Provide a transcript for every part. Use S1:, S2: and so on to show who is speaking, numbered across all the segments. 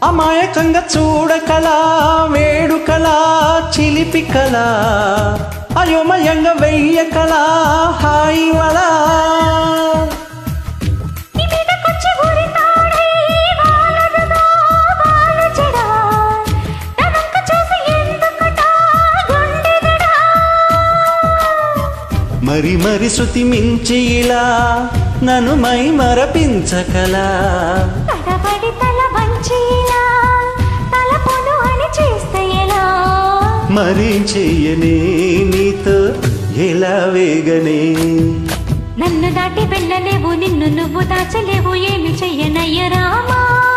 S1: అమాయకంగా చూడకలా వేడుకలా చిలిపి కళ అయోమయంగా వెయ్యకలా హాయి వలా
S2: నీ మీదకొచ్చి ఉరితాడై వాలదుగా వాలచెడా. నా వంక చూసి ఎందుకట గుండెదడా.
S1: మరి మరి శృతి మించి ఇలా నన్ను మై మరపించకలా
S2: తడబడి తల వంచి ఇలా తలపును అని చేస్తే ఎలా
S1: మరి చెయ్యనే నీతో ఎలా వేగనే
S2: నన్ను దాటి వెళ్ళలేవు నిన్ను నువ్వు దాచలేవు ఏమి చెయ్యనయ్య రామా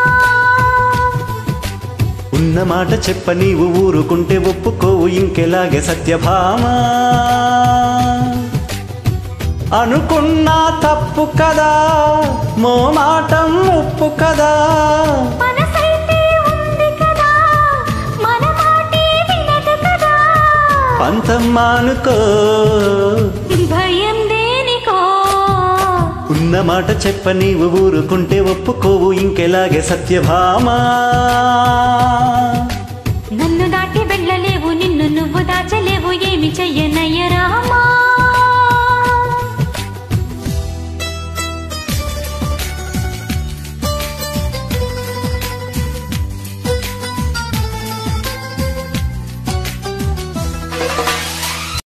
S1: ఉన్న మాట చెప్ప నీవు ఊరుకుంటే ఒప్పుకోవు ఇంకెలాగే సత్యభామా అనుకున్నా తప్పు కదా మోమాటం ఉప్పు కదా
S2: మనసైతే ఉంది కదా మన మాటే వినదు కదా
S1: పంతం మానుకో
S2: భయం దేనికో
S1: ఉన్న మాట చెప్ప నీవు ఊరుకుంటే ఒప్పుకోవు ఇంకెలాగే సత్యభామా
S2: నన్ను దాటి వెళ్ళలేవు నిన్ను నువ్వు దాచలేవు ఏమి చెయ్యనయ్య రామా